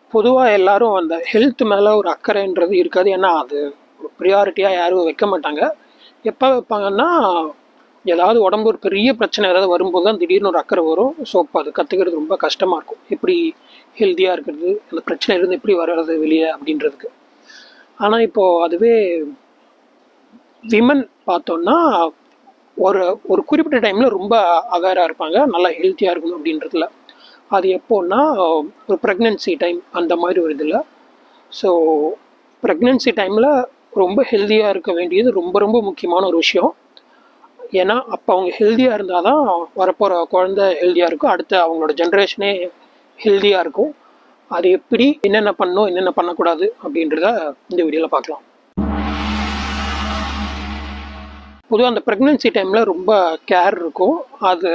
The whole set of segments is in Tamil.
பொதுவாக எல்லாரும் அந்த ஹெல்த் மேலே ஒரு அக்கறைன்றது இருக்காது ஏன்னா அது ஒரு ப்ரியாரிட்டியாக யாரும் வைக்க மாட்டாங்க எப்போ வைப்பாங்கன்னா ஏதாவது உடம்பு ஒரு பெரிய பிரச்சனை ஏதாவது வரும்போது தான் திடீர்னு ஒரு அக்கறை வரும் ஸோ அப்போ அது கற்றுக்கிறது ரொம்ப கஷ்டமாக இருக்கும் எப்படி ஹெல்த்தியாக இருக்கிறது அந்த பிரச்சனையிலேருந்து எப்படி வர்றது வெளியே அப்படின்றதுக்கு ஆனால் இப்போது அதுவே விமன் பார்த்தோம்னா ஒரு ஒரு குறிப்பிட்ட டைமில் ரொம்ப அவேராக இருப்பாங்க நல்லா ஹெல்த்தியாக இருக்கணும் அப்படின்றதுல அது எப்போன்னா ஒரு ப்ரெக்னென்சி டைம் அந்த மாதிரி ஒரு இதில் ஸோ ப்ரெக்னென்சி டைமில் ரொம்ப ஹெல்த்தியாக இருக்க வேண்டியது ரொம்ப ரொம்ப முக்கியமான ஒரு விஷயம் ஏன்னா அப்போ அவங்க ஹெல்த்தியாக இருந்தால் தான் வரப்போகிற குழந்தை ஹெல்த்தியாக இருக்கும் அடுத்து அவங்களோட ஜென்ரேஷனே ஹெல்த்தியாக இருக்கும் அது எப்படி என்னென்ன பண்ணணும் என்னென்ன பண்ணக்கூடாது அப்படின்றத இந்த வீடியோவில் பார்க்கலாம் பொதுவாக அந்த ப்ரெக்னென்சி டைமில் ரொம்ப கேர் இருக்கும் அது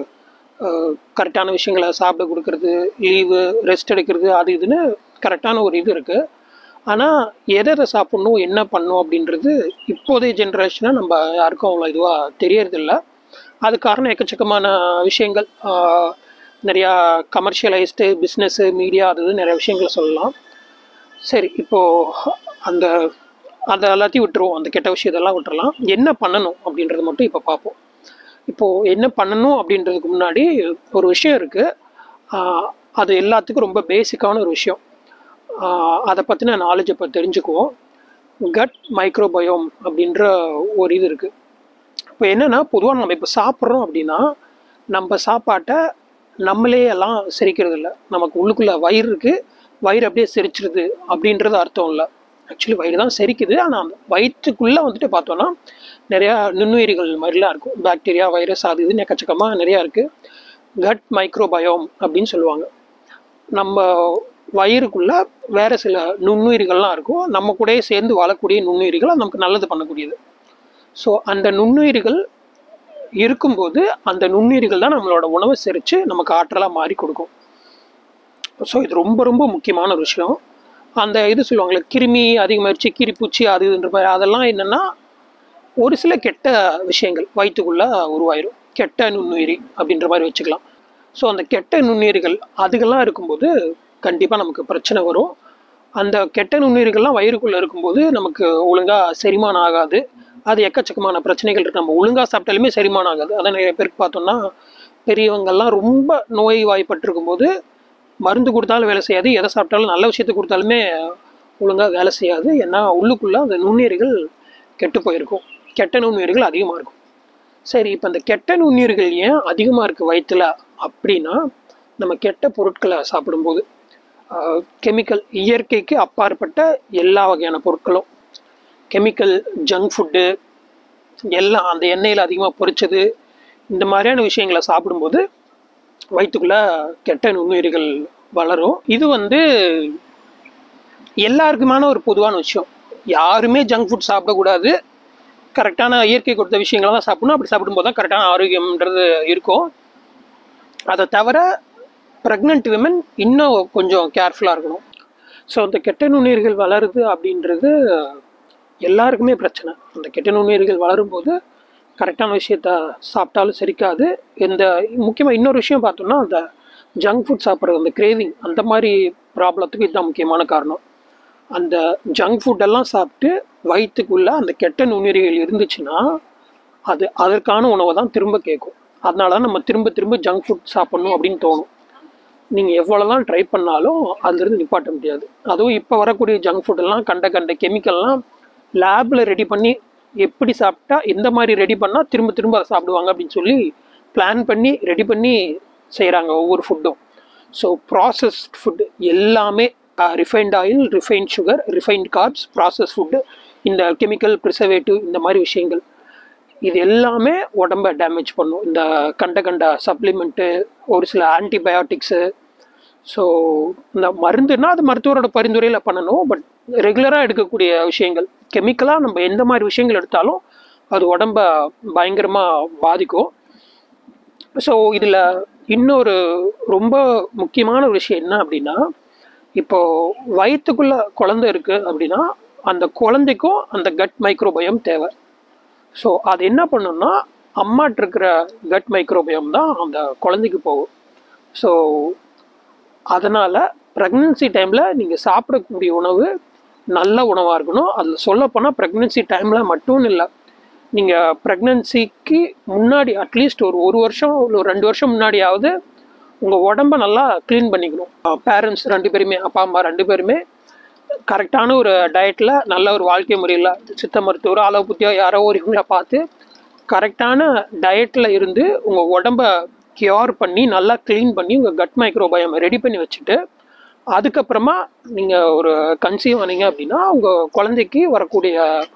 கரெக்டான விஷயங்களை சாப்பிட கொடுக்கறது லீவு ரெஸ்ட் எடுக்கிறது அது இதுன்னு கரெக்டான ஒரு இது இருக்குது ஆனால் எதை எதை சாப்பிட்ணும் என்ன பண்ணணும் அப்படின்றது இப்போதைய ஜென்ரேஷனை நம்ம யாருக்கும் அவ்வளோ இதுவாக தெரியறதில்ல அது காரணம் எக்கச்சக்கமான விஷயங்கள் ஆஹ், நிறையா கமர்ஷியலைஸ்டு பிஸ்னஸ்ஸு மீடியா அது இது நிறைய விஷயங்களை சொல்லலாம் சரி இப்போது அந்த அதை எல்லாத்தையும் விட்டுருவோம் அந்த கெட்ட விஷயத்தெல்லாம் விட்டுறலாம் என்ன பண்ணணும் அப்படின்றத மட்டும் இப்போ பார்ப்போம் இப்போது என்ன பண்ணணும் அப்படின்றதுக்கு முன்னாடி ஒரு விஷயம் இருக்குது அது எல்லாத்துக்கும் ரொம்ப பேசிக்கான ஒரு விஷயம் ஆஹ் அதை பற்றின நாலேஜை இப்போ தெரிஞ்சுக்குவோம் கட் மைக்ரோபயோம் அப்படின்ற ஒரு இது இருக்குது இப்போ என்னென்னா பொதுவாக நம்ம இப்போ சாப்பிட்றோம் அப்படின்னா நம்ம சாப்பாட்டை நம்மளே எல்லாம் செரிக்கிறது இல்லை நமக்கு உள்ளுக்குள்ளே வயிறு இருக்குது வயிறு அப்படியே செரிச்சிருது அப்படின்றது அர்த்தம் இல்லை ஆக்சுவலி வயிறு தான் செரிக்குது ஆனால் அந்த வயிற்றுக்குள்ளே வந்துட்டு பார்த்தோன்னா நிறையா நுண்ணுயிரிகள் மாதிரிலாம் இருக்கும் பாக்டீரியா வைரஸ் அது இதுன்னு எக்கச்சக்கமாக நிறையா இருக்குது கட் மைக்ரோபயோம் அப்படின்னு சொல்லுவாங்க நம்ம வயிறுக்குள்ள வேற சில நுண்ணுயிரிகள்லாம் இருக்கும் நம்ம கூடயே சேர்ந்து வாழக்கூடிய நுண்ணுயிரிகள் அது நமக்கு நல்லது பண்ணக்கூடியது ஸோ அந்த நுண்ணுயிரிகள் இருக்கும்போது அந்த நுண்ணுயிரிகள் தான் நம்மளோட உணவை செரித்து நமக்கு ஆற்றலாக மாறி கொடுக்கும் ஸோ இது ரொம்ப ரொம்ப முக்கியமான ஒரு விஷயம் அந்த இது சொல்லுவாங்களே கிருமி அதிகமாகிடுச்சு கீரிப்பூச்சி அது இதுன்ற மாதிரி அதெல்லாம் என்னென்னா ஒரு சில கெட்ட விஷயங்கள் வயிற்றுக்குள்ளே உருவாயிரும் கெட்ட நுண்ணுயிரி அப்படின்ற மாதிரி வச்சுக்கலாம் ஸோ அந்த கெட்ட நுண்ணுயிரிகள் அதுகெல்லாம் இருக்கும்போது கண்டிப்பாக நமக்கு பிரச்சனை வரும் அந்த கெட்ட நுண்ணுயிரிகள்லாம் வயிறுக்குள்ளே இருக்கும்போது நமக்கு ஒழுங்காக செரிமானம் ஆகாது அது எக்கச்சக்கமான பிரச்சனைகள் இருக்கு நம்ம ஒழுங்காக சாப்பிட்டாலுமே செரிமானம் ஆகாது அதை நிறைய பேருக்கு பார்த்தோம்னா பெரியவங்கெல்லாம் ரொம்ப நோய் வாய்ப்பட்டிருக்கும் போது மருந்து கொடுத்தாலும் வேலை செய்யாது எதை சாப்பிட்டாலும் நல்ல விஷயத்தை கொடுத்தாலுமே ஒழுங்காக வேலை செய்யாது ஏன்னா உள்ளுக்குள்ளே அந்த நுண்ணுயிரிகள் கெட்டு போயிருக்கும் கெட்ட நுண்ணுயிரிகள் அதிகமாக இருக்கும் சரி இப்போ அந்த கெட்ட நுண்ணுயிர்கள் ஏன் அதிகமாக இருக்குது வயிற்றுல அப்படின்னா நம்ம கெட்ட பொருட்களை சாப்பிடும்போது கெமிக்கல் இயற்கைக்கு அப்பாற்பட்ட எல்லா வகையான பொருட்களும் கெமிக்கல் ஜங்க் ஃபுட்டு எல்லாம் அந்த எண்ணெயில் அதிகமாக பொரிச்சது இந்த மாதிரியான விஷயங்களை சாப்பிடும்போது வயிற்றுக்குள்ளே கெட்ட நுண்ணுயிரிகள் வளரும் இது வந்து எல்லாருக்குமான ஒரு பொதுவான விஷயம் யாருமே ஜங்க் ஃபுட் சாப்பிடக்கூடாது கரெக்டான இயற்கை கொடுத்த விஷயங்களை தான் சாப்பிடணும் அப்படி சாப்பிடும்போது தான் கரெக்டான ஆரோக்கியம்ன்றது இருக்கும் அதை தவிர ப்ரெக்னென்ட் விமன் இன்னும் கொஞ்சம் கேர்ஃபுல்லாக இருக்கணும் ஸோ அந்த கெட்ட நுண்ணுயிர்கள் வளருது அப்படின்றது எல்லாருக்குமே பிரச்சனை அந்த கெட்ட நுண்ணுயிர்கள் வளரும்போது கரெக்டான விஷயத்த சாப்பிட்டாலும் செரிக்காது இந்த முக்கியமாக இன்னொரு விஷயம் பார்த்தோம்னா அந்த ஜங்க் ஃபுட் சாப்பிட்றது அந்த கிரேவிங் அந்த மாதிரி ப்ராப்ளத்துக்கு இதுதான் முக்கியமான காரணம் அந்த ஜங்க் ஃபுட்டெல்லாம் சாப்பிட்டு வயிற்றுக்குள்ளே அந்த கெட்ட நுண்ணுயிரிகள் இருந்துச்சுன்னா அது அதற்கான உணவை தான் திரும்ப கேட்கும் அதனால தான் நம்ம திரும்ப திரும்ப ஜங்க் ஃபுட் சாப்பிட்ணும் அப்படின்னு தோணும் நீங்கள் எவ்வளோ தான் ட்ரை பண்ணாலும் அதுலேருந்து நிப்பாட்ட முடியாது அதுவும் இப்போ வரக்கூடிய ஜங்க் ஃபுட்டெல்லாம் கண்ட கண்ட கெமிக்கல்லாம் லேபில் ரெடி பண்ணி எப்படி சாப்பிட்டா எந்த மாதிரி ரெடி பண்ணால் திரும்ப திரும்ப அதை சாப்பிடுவாங்க அப்படின்னு சொல்லி பிளான் பண்ணி ரெடி பண்ணி செய்கிறாங்க ஒவ்வொரு ஃபுட்டும் ஸோ ப்ராசஸ்ட் ஃபுட் எல்லாமே refined oil refined sugar refined carbs process food இந்த கெமிக்கல் ப்ரிசர்வேட்டிவ் இந்த மாதிரி விஷயங்கள் இது எல்லாமே உடம்ப டேமேஜ் பண்ணும் இந்த கண்ட கண்ட சப்ளிமெண்ட்டு ஒரு சில ஆன்டிபயோட்டிக்ஸு ஸோ இந்த மருந்துன்னா அது மருத்துவரோட பரிந்துரையில் பண்ணணும் பட் ரெகுலராக எடுக்கக்கூடிய விஷயங்கள் கெமிக்கலாக நம்ம எந்த மாதிரி விஷயங்கள் எடுத்தாலும் அது உடம்ப பயங்கரமாக பாதிக்கும் ஸோ இதில் இன்னொரு ரொம்ப முக்கியமான ஒரு விஷயம் என்ன அப்படின்னா இப்போ வயிற்றுக்குள்ள குழந்தை இருக்கு அப்படின்னா அந்த குழந்தைக்கும் அந்த கட் மைக்ரோபயம் தேவை ஸோ அது என்ன பண்ணுன்னா அம்மாட்ட இருக்கிற கட் மைக்ரோபயம் தான் அந்த குழந்தைக்கு போகும் ஸோ அதனால் ப்ரெக்னென்சி டைமில் நீங்கள் சாப்பிடக்கூடிய உணவு நல்ல உணவாக இருக்கணும் அதில் சொல்லப்போனால் ப்ரெக்னென்சி டைமில் மட்டும் இல்லை நீங்கள் ப்ரெக்னென்சிக்கு முன்னாடி அட்லீஸ்ட் ஒரு ஒரு வருஷம் இல்லை ஒரு ரெண்டு வருஷம் முன்னாடியாவது உங்கள் உடம்ப நல்லா க்ளீன் பண்ணிக்கணும் பேரண்ட்ஸ் ரெண்டு பேருமே அப்பா அம்மா ரெண்டு பேருமே கரெக்டான ஒரு டயட்டில் நல்ல ஒரு வாழ்க்கை முறையில் சித்த மருத்துவரோ அலோபத்தியோ யாரோ ஒரு இவங்கள பார்த்து கரெக்டான டயட்டில் இருந்து உங்கள் உடம்ப கியூர் பண்ணி நல்லா க்ளீன் பண்ணி உங்கள் கட் மைக்ரோபயம் ரெடி பண்ணி வச்சுட்டு அதுக்கப்புறமா நீங்கள் ஒரு கன்சீவ் ஆனீங்க அப்படின்னா உங்கள் குழந்தைக்கு வரக்கூடிய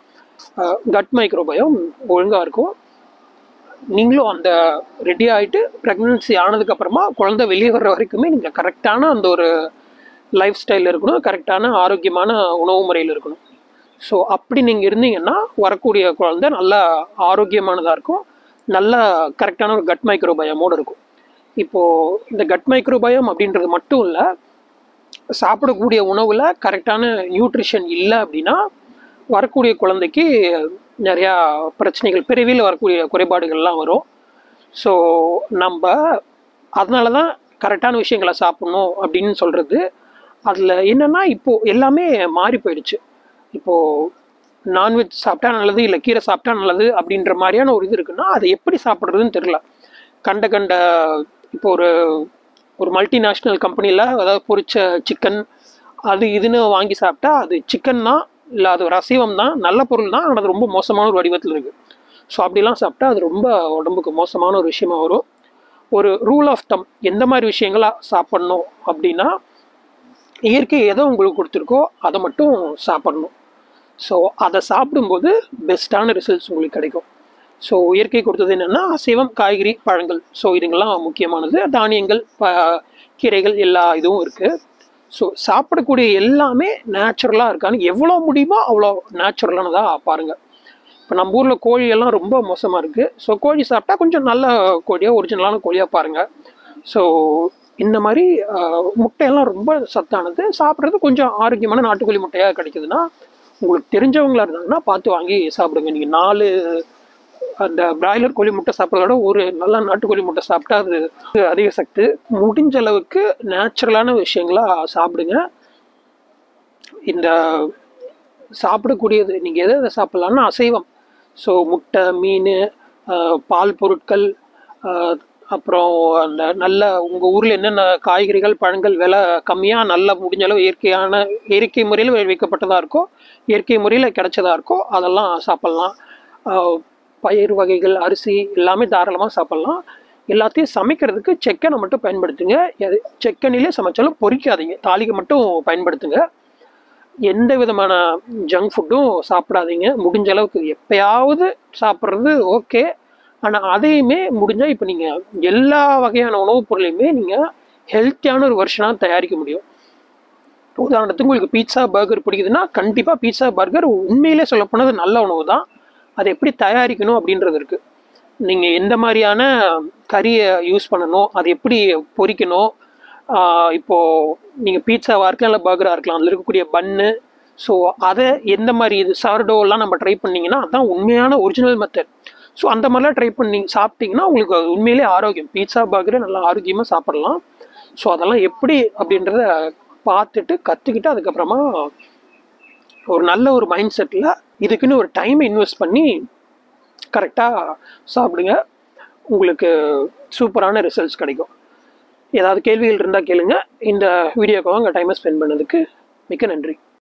கட் மைக்ரோபயம் ஒழுங்காக இருக்கும் நீங்களும் அந்த ரெடி ஆகிட்டு ப்ரெக்னென்சி ஆனதுக்கப்புறமா குழந்தை வெளியே வர்ற வரைக்குமே நீங்கள் கரெக்டான அந்த ஒரு லைஃப் ஸ்டைலில் இருக்கணும் கரெக்டான ஆரோக்கியமான உணவு முறையில் இருக்கணும் ஸோ அப்படி நீங்கள் இருந்தீங்கன்னா வரக்கூடிய குழந்தை நல்லா ஆரோக்கியமானதாக இருக்கும் நல்ல கரெக்டான ஒரு கட் மைக்ரோபயமோடு இருக்கும் இப்போது இந்த கட் மைக்ரோபயம் அப்படின்றது மட்டும் இல்லை சாப்பிடக்கூடிய உணவில் கரெக்டான நியூட்ரிஷன் இல்லை அப்படின்னா வரக்கூடிய குழந்தைக்கு நிறையா பிரச்சனைகள் பிறவியில் வரக்கூடிய குறைபாடுகள்லாம் வரும் ஸோ நம்ம அதனால தான் கரெக்டான விஷயங்களை சாப்பிடணும் அப்படின்னு சொல்கிறது அதில் என்னென்னா இப்போது எல்லாமே மாறி போயிடுச்சு இப்போது நான்வெஜ் சாப்பிட்டா நல்லது இல்லை கீரை சாப்பிட்டா நல்லது அப்படின்ற மாதிரியான ஒரு இது இருக்குன்னா அதை எப்படி சாப்பிட்றதுன்னு தெரில கண்ட கண்ட இப்போ ஒரு ஒரு மல்டிநேஷ்னல் கம்பெனியில் அதாவது பொரிச்ச சிக்கன் அது இதுன்னு வாங்கி சாப்பிட்டா அது சிக்கன் தான் இல்லை அது ஒரு அசைவம் தான் நல்ல பொருள் தான் ஆனால் அது ரொம்ப மோசமான ஒரு வடிவத்தில் இருக்குது ஸோ அப்படிலாம் சாப்பிட்டா அது ரொம்ப உடம்புக்கு மோசமான ஒரு விஷயமா வரும் ஒரு ரூல் ஆஃப் தம் எந்த மாதிரி விஷயங்களா சாப்பிட்ணும் அப்படின்னா இயற்கை எதை உங்களுக்கு கொடுத்துருக்கோ அதை மட்டும் சாப்பிட்ணும் ஸோ அதை சாப்பிடும்போது பெஸ்ட்டான ரிசல்ட்ஸ் உங்களுக்கு கிடைக்கும் ஸோ இயற்கை கொடுத்தது என்னென்னா அசைவம் காய்கறி பழங்கள் ஸோ இதுங்கெல்லாம் முக்கியமானது தானியங்கள் ப கீரைகள் எல்லா இதுவும் இருக்குது ஸோ சாப்பிடக்கூடிய எல்லாமே நேச்சுரலாக இருக்கான்னு எவ்வளோ முடியுமோ அவ்வளோ நேச்சுரலானதாக பாருங்கள் இப்போ நம்ம ஊரில் கோழியெல்லாம் ரொம்ப மோசமாக இருக்குது ஸோ கோழி சாப்பிட்டா கொஞ்சம் நல்ல கோழியாக ஒரிஜினலான கோழியாக பாருங்கள் ஸோ இந்த மாதிரி ஆஹ், முட்டையெல்லாம் ரொம்ப சத்தானது சாப்பிட்றது கொஞ்சம் ஆரோக்கியமான நாட்டுக்கோழி முட்டையாக கிடைக்குதுன்னா உங்களுக்கு தெரிஞ்சவங்களா இருந்தாங்கன்னா பார்த்து வாங்கி சாப்பிடுங்க நீங்கள் நாலு அந்த பிராய்லர் கோழி முட்டை சாப்பிட்றத விட ஒரு நல்ல நாட்டுக்கோழி முட்டை சாப்பிட்டா அது அதிக சக்தி முடிஞ்ச அளவுக்கு நேச்சுரலான விஷயங்களா சாப்பிடுங்க இந்த சாப்பிடக்கூடியது நீங்கள் எதை எதை சாப்பிட்லான்னா அசைவம் ஸோ முட்டை மீன் ஆஹ், பால் பொருட்கள் ஆஹ், அப்புறம் அந்த நல்ல உங்கள் ஊரில் என்னென்ன காய்கறிகள் பழங்கள் விலை கம்மியாக நல்ல முடிஞ்ச அளவு இயற்கையான இயற்கை முறையில் விளைவிக்கப்பட்டதாக இருக்கோ இயற்கை முறையில் கிடைச்சதா இருக்கோ அதெல்லாம் சாப்பிட்லாம் ஆஹ், பயிர் வகைகள் அரிசி எல்லாமே தாராளமாக சாப்பிட்லாம் எல்லாத்தையும் சமைக்கிறதுக்கு செக்கனை மட்டும் பயன்படுத்துங்க எது- செக்கெண்ணிலே சமைச்சாலும் பொரிக்காதீங்க தாளிகை மட்டும் பயன்படுத்துங்க எந்த விதமான ஜங்க் ஃபுட்டும் சாப்பிடாதீங்க முடிஞ்ச அளவுக்கு எப்பயாவது சாப்பிட்றது ஓகே ஆனால் அதையுமே முடிஞ்சால் இப்போ நீங்கள் எல்லா வகையான உணவுப் பொருளையுமே நீங்கள் ஹெல்த்தியான ஒரு வருஷனாக தயாரிக்க முடியும் உதாரணத்துக்கு உங்களுக்கு பீட்சா பர்கர் பிடிக்குதுன்னா கண்டிப்பாக பீட்சா பர்கர் உண்மையிலே சொல்லப்போனது நல்ல உணவு தான் அதை எப்படி தயாரிக்கணும் அப்படின்றது இருக்குது நீங்கள் எந்த மாதிரியான கறியை யூஸ் பண்ணணும் அதை எப்படி பொரிக்கணும் ஆஹ் இப்போ நீங்கள் பீட்சாவாக இருக்கலாம் இல்லை பர்கராக இருக்கலாம் அதில் இருக்கக்கூடிய பன்னு ஸோ அதை எந்த மாதிரி இது சார்டோலாம் நம்ம ட்ரை பண்ணீங்கன்னா அதுதான் உண்மையான ஒரிஜினல் மெத்தட் ஸோ அந்த மாதிரிலாம் ட்ரை பண்ணி சாப்பிட்டீங்கன்னா உங்களுக்கு அது உண்மையிலே ஆரோக்கியம் பீட்சா பர்கரை நல்லா ஆரோக்கியமாக சாப்பிடலாம் ஸோ அதெல்லாம் எப்படி அப்படின்றத பார்த்துட்டு கற்றுக்கிட்டு அதுக்கப்புறமா ஒரு நல்ல ஒரு மைண்ட் செட்டில் இதுக்குன்னு ஒரு டைமை இன்வெஸ்ட் பண்ணி கரெக்டாக சாப்பிடுங்க உங்களுக்கு சூப்பரான ரிசல்ட்ஸ் கிடைக்கும் ஏதாவது கேள்விகள் இருந்தால் கேளுங்க இந்த வீடியோக்காக உங்கள் டைமை ஸ்பெண்ட் பண்ணதுக்கு மிக்க நன்றி